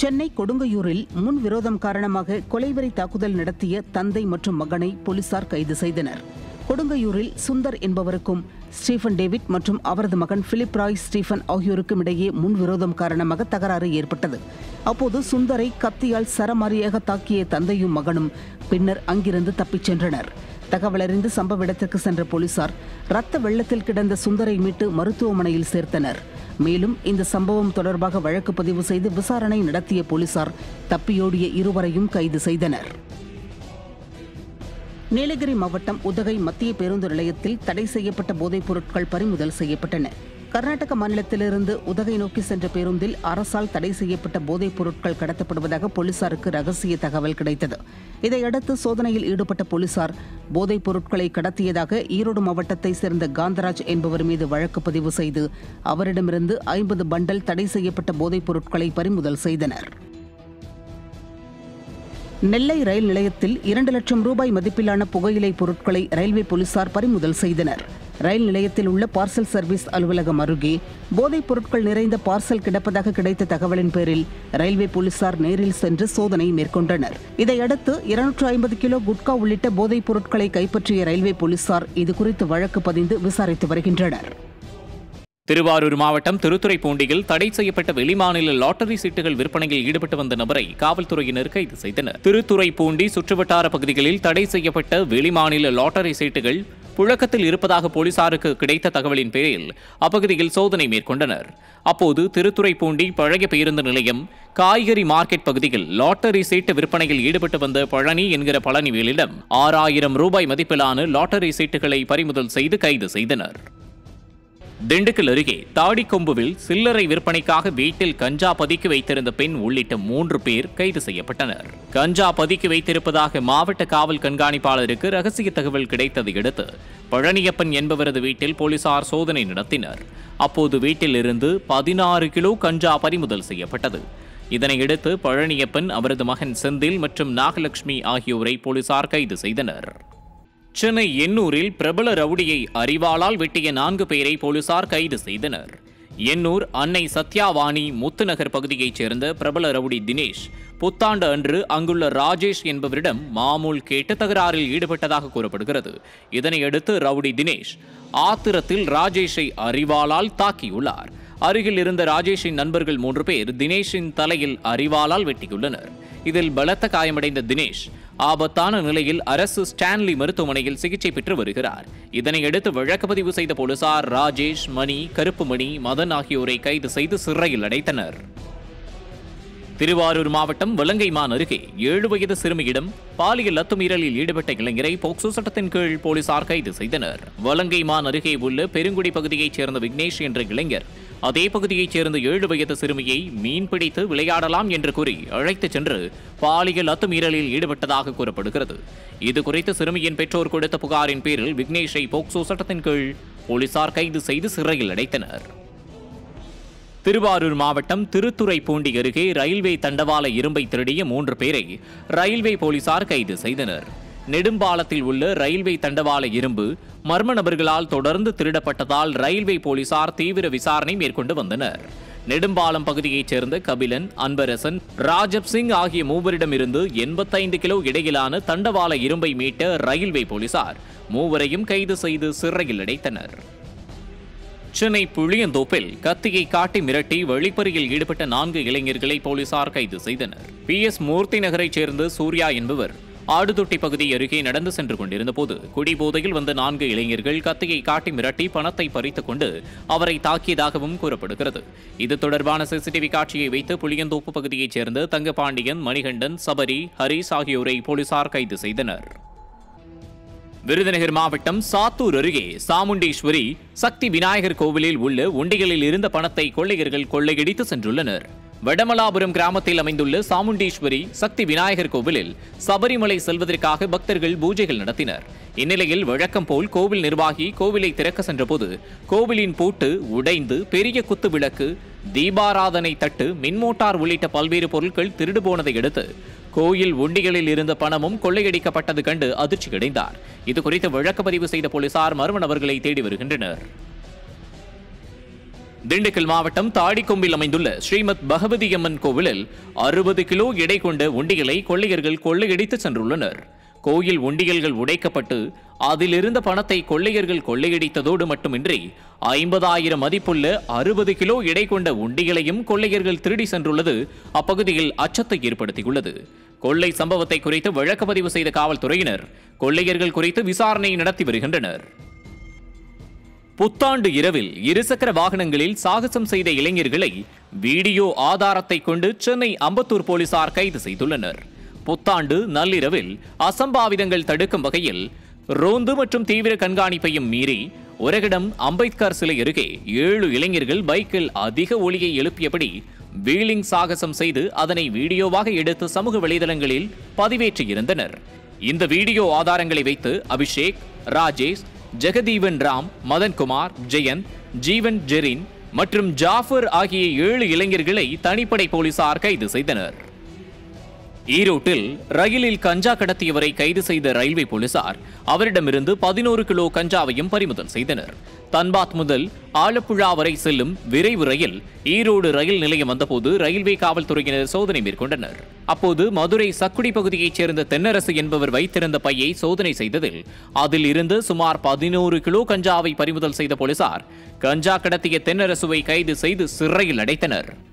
சென்னை கொடுங்கையூரில் முன் விரோதம் காரணமாக கொலைவெறி தாக்குதல் நடத்திய தந்தை மற்றும் மகனை போலீசார் கைது செய்தனர் கொடுங்கையூரில் சுந்தர் என்பவருக்கும் ஸ்டீஃபன் டேவிட் மற்றும் அவரது மகன் பிலிப் ராய் ஸ்டீஃபன் ஆகியோருக்கும் இடையே முன் விரோதம் காரணமாக தகராறு ஏற்பட்டது அப்போது சுந்தரை கத்தியால் சரமாரியாக தாக்கிய தந்தையும் மகனும் பின்னர் அங்கிருந்து தப்பிச் சென்றனர் தகவலறிந்து சம்பவ இடத்திற்கு சென்ற போலீசார் ரத்த வெள்ளத்தில் கிடந்த சுந்தரை மீட்டு மருத்துவமனையில் சேர்த்தனர் மேலும் இந்த சம்பவம் தொடர்பாக வழக்கு பதிவு செய்து விசாரணை நடத்திய போலீசார் தப்பியோடிய இருவரையும் கைது செய்தனர் நீலகிரி மாவட்டம் உதகை மத்திய பேருந்து நிலையத்தில் தடை செய்யப்பட்ட போதைப் பொருட்கள் பறிமுதல் செய்யப்பட்டன கர்நாடக மாநிலத்திலிருந்து உதகை நோக்கி சென்ற பேருந்தில் அரசால் தடை செய்யப்பட்ட போதைப் பொருட்கள் கடத்தப்படுவதாக போலீசாருக்கு ரகசிய தகவல் கிடைத்தது இதையடுத்து சோதனையில் ஈடுபட்ட போலீசார் போதைப் பொருட்களை கடத்தியதாக ஈரோடு மாவட்டத்தை சேர்ந்த காந்தராஜ் என்பவர் மீது வழக்கு பதிவு செய்து அவரிடமிருந்து ஐம்பது பண்டல் தடை செய்யப்பட்ட போதைப் பொருட்களை பறிமுதல் செய்தனர் நெல்லை ரயில் நிலையத்தில் இரண்டு லட்சம் ரூபாய் மதிப்பிலான புகையிலை பொருட்களை ரயில்வே போலீசார் பறிமுதல் செய்தனர் ரயில் நிலையத்தில் உள்ள பார்சல் சர்வீஸ் அலுவலகம் அருகே போதைப் பொருட்கள் நிறைந்த பார்சல் கிடப்பதாக கிடைத்த தகவலின் பேரில் ரயில்வே போலீசார் நேரில் சென்று சோதனை மேற்கொண்டனர் இதையடுத்து இருநூற்று ஐம்பது கிலோ குட்கா உள்ளிட்ட போதைப் பொருட்களை கைப்பற்றிய ரயில்வே போலீசார் இதுகுறித்து வழக்கு பதிந்து விசாரித்து வருகின்றனர் திருவாரூர் மாவட்டம் திருத்துறைப்பூண்டியில் தடை செய்யப்பட்ட வெளிமாநில லாட்டரி சீட்டுகள் விற்பனையில் ஈடுபட்டு வந்த நபரை காவல்துறையினர் கைது செய்தனர் திருத்துறைப்பூண்டி சுற்றுவட்டார பகுதிகளில் தடை செய்யப்பட்ட வெளிமாநில லாட்டரி சீட்டுகள் புழக்கத்தில் இருப்பதாக போலீசாருக்கு கிடைத்த தகவலின் பேரில் அப்பகுதியில் சோதனை மேற்கொண்டனர் அப்போது திருத்துறைப்பூண்டி பழைய பேருந்து நிலையம் காய்கறி மார்க்கெட் பகுதியில் லாட்டரி சீட்டு விற்பனையில் ஈடுபட்டு வந்த பழனி என்கிற பழனிவேலிடம் ஆறாயிரம் ரூபாய் மதிப்பிலான லாட்டரி சீட்டுகளை பறிமுதல் செய்து கைது செய்தனர் திண்டுக்கல் அருகே தாடிக்கொம்புவில் சில்லறை விற்பனைக்காக வீட்டில் கஞ்சா பதுக்கி வைத்திருந்த பெண் உள்ளிட்ட மூன்று பேர் கைது செய்யப்பட்டனர் கஞ்சா பதுக்கி வைத்திருப்பதாக மாவட்ட காவல் கண்காணிப்பாளருக்கு ரகசிய தகவல் கிடைத்ததை அடுத்து பழனியப்பன் என்பவரது வீட்டில் போலீசார் சோதனை நடத்தினர் அப்போது வீட்டில் இருந்து பதினாறு கிலோ கஞ்சா பறிமுதல் செய்யப்பட்டது இதனையடுத்து பழனியப்பன் அவரது மகன் செந்தில் மற்றும் நாகலட்சுமி ஆகியோரை போலீசார் கைது செய்தனர் சென்னை எண்ணூரில் பிரபல ரவுடியை அரிவாளால் வெட்டிய நான்கு பேரை போலீசார் கைது செய்தனர் எண்ணூர் அன்னை சத்யாவாணி முத்துநகர் பகுதியைச் சேர்ந்த பிரபல ரவுடி தினேஷ் புத்தாண்டு அன்று அங்குள்ள ராஜேஷ் என்பவரிடம் மாமூல் கேட்டு தகராறில் ஈடுபட்டதாக கூறப்படுகிறது இதனையடுத்து ரவுடி தினேஷ் ஆத்திரத்தில் ராஜேஷை அரிவாளால் தாக்கியுள்ளார் அருகில் இருந்த ராஜேஷின் நண்பர்கள் மூன்று பேர் தினேஷின் தலையில் அரிவாளால் வெட்டியுள்ளனர் இதில் பலத்த காயமடைந்த தினேஷ் ஆபத்தான நிலையில் அரசு ஸ்டான்லி மருத்துவமனையில் சிகிச்சை பெற்று வருகிறார் இதனையடுத்து வழக்கு பதிவு செய்த போலீசார் ராஜேஷ் மணி கருப்புமணி மதன் ஆகியோரை கைது செய்து சிறையில் அடைத்தனர் திருவாரூர் மாவட்டம் வலங்கைமான் அருகே ஏழு வயது சிறுமியிடம் பாலியல் அத்துமீறலில் ஈடுபட்ட இளைஞரை போக்சோ சட்டத்தின் கீழ் போலீசார் கைது செய்தனர் வலங்கைமான் அருகே உள்ள பெருங்குடி பகுதியைச் சேர்ந்த விக்னேஷ் என்ற இளைஞர் அதே பகுதியைச் சேர்ந்த ஏழு வயது சிறுமியை மீன் பிடித்து விளையாடலாம் என்று கூறி அழைத்துச் சென்று பாலியல் அத்துமீறலில் ஈடுபட்டதாக கூறப்படுகிறது இது குறித்து சிறுமியின் பெற்றோர் கொடுத்த புகாரின் பேரில் விக்னேஷை போக்சோ சட்டத்தின் கீழ் போலீசார் கைது செய்து சிறையில் அடைத்தனர் திருவாரூர் மாவட்டம் திருத்துறைப்பூண்டி அருகே ரயில்வே தண்டவாள இரும்பை திருடிய மூன்று பேரை ரயில்வே போலீசார் கைது செய்தனர் நெடும்பாலத்தில் உள்ள ரயில்வே தண்டவாள இரும்பு மர்ம நபர்களால் தொடர்ந்து திருடப்பட்டதால் ரயில்வே போலீசார் தீவிர விசாரணை மேற்கொண்டு வந்தனர் நெடும்பாலம் பகுதியைச் சேர்ந்த கபிலன் அன்பரசன் ராஜப் சிங் ஆகிய மூவரிடமிருந்து எண்பத்தைந்து கிலோ இடையிலான தண்டவாள இரும்பை மீட்ட ரயில்வே போலீசார் மூவரையும் கைது செய்து சிறையில் அடைத்தனர் சென்னை புளியந்தோப்பில் கத்தியை காட்டி மிரட்டி வழிப்பறியில் ஈடுபட்ட நான்கு இளைஞர்களை போலீசார் கைது செய்தனர் பி எஸ் மூர்த்தி நகரைச் சேர்ந்த சூர்யா என்பவர் ஆடுதொட்டி பகுதி அருகே நடந்து சென்று கொண்டிருந்த போது குடிபோதையில் வந்த நான்கு இளைஞர்கள் கத்தியை காட்டி மிரட்டி பணத்தை பறித்துக் கொண்டு அவரை தாக்கியதாகவும் கூறப்படுகிறது இது தொடர்பான சிசிடிவி காட்சியை வைத்து புளியந்தோப்பு பகுதியைச் சேர்ந்த தங்கபாண்டியன் மணிகண்டன் சபரி ஹரிஸ் ஆகியோரை போலீசார் கைது செய்தனர் விருதுநகர் மாவட்டம் சாத்தூர் அருகே சாமுண்டீஸ்வரி சக்தி விநாயகர் கோவிலில் உள்ள உண்டிகளில் இருந்த பணத்தை கொள்ளையர்கள் கொள்ளையடித்து சென்றுள்ளனர் வடமலாபுரம் கிராமத்தில் அமைந்துள்ள சாமுண்டீஸ்வரி சக்தி விநாயகர் கோவிலில் சபரிமலை செல்வதற்காக பக்தர்கள் பூஜைகள் நடத்தினர் இந்நிலையில் வழக்கம் போல் கோவில் நிர்வாகி கோவிலை திறக்க சென்றபோது கோவிலின் பூட்டு உடைந்து பெரிய குத்து விளக்கு தீபாராதனை தட்டு மின்மோட்டார் உள்ளிட்ட பல்வேறு பொருட்கள் திருடு போனதை அடுத்து கோயில் உண்டிகளில் இருந்த பணமும் கொள்ளையடிக்கப்பட்டது கண்டு அதிர்ச்சியடைந்தார் இது குறித்து வழக்கு பதிவு செய்த போலீசார் மர்ம நபர்களை தேடி வருகின்றனர் திண்டுக்கல் மாவட்டம் தாடிக்கொம்பில் அமைந்துள்ள ஸ்ரீமத் பகவதி அம்மன் கோவிலில் அறுபது கிலோ எடை கொண்ட உண்டியலை கொள்ளையர்கள் கொள்ளையடித்து சென்றுள்ளனர் கோயில் உண்டியல்கள் உடைக்கப்பட்டு அதிலிருந்த பணத்தை கொள்ளையர்கள் கொள்ளையடித்ததோடு மட்டுமின்றி ஐம்பதாயிரம் மதிப்புள்ள அறுபது கிலோ எடை கொண்ட உண்டியலையும் கொள்ளையர்கள் திருடி சென்றுள்ளது அப்பகுதியில் அச்சத்தை ஏற்படுத்தியுள்ளது கொள்ளை சம்பவத்தை குறித்து வழக்குப்பதிவு செய்த காவல்துறையினர் கொள்ளையர்கள் குறித்து விசாரணை நடத்தி வருகின்றனர் புத்தாண்டு இரவில் இருசக்கர வாகனங்களில் சாகசம் செய்த இளைஞர்களை வீடியோ ஆதாரத்தை கொண்டு சென்னை அம்பத்தூர் போலீசார் கைது செய்துள்ளனர் புத்தாண்டு நள்ளிரவில் அசம்பாவிதங்கள் தடுக்கும் வகையில் ரோந்து மற்றும் தீவிர கண்காணிப்பையும் மீறி உரகிடம் அம்பேத்கர் சிலை அருகே ஏழு இளைஞர்கள் பைக்கில் அதிக ஒளியை எழுப்பியபடி வீலிங் சாகசம் செய்து அதனை வீடியோவாக எடுத்து சமூக வலைதளங்களில் பதிவேற்றியிருந்தனர் இந்த வீடியோ ஆதாரங்களை வைத்து அபிஷேக் ராஜேஷ் ஜெகதீவன் ராம் மதன்குமார் ஜெயந்த் ஜீவன் ஜெரின் மற்றும் ஜாஃபர் ஆகிய ஏழு இளைஞர்களை தனிப்படை போலீசார் கைது செய்தனர் ஈரோட்டில் ரயிலில் கஞ்சா கடத்தியவரை கைது செய்த ரயில்வே போலீசார் அவரிடமிருந்து பதினோரு கிலோ கஞ்சாவையும் பறிமுதல் செய்தனர் தன்பாத் முதல் ஆலப்புழா வரை செல்லும் விரைவு ரயில் ஈரோடு ரயில் நிலையம் வந்தபோது ரயில்வே காவல்துறையினர் சோதனை மேற்கொண்டனர் அப்போது மதுரை சக்குடி பகுதியைச் சேர்ந்த தென்னரசு என்பவர் வைத்திருந்த பையை சோதனை செய்ததில் அதில் இருந்து சுமார் பதினோரு கிலோ கஞ்சாவை பறிமுதல் செய்த போலீசார் கஞ்சா கடத்திய தென்னரசுவை கைது செய்து சிறையில் அடைத்தனர்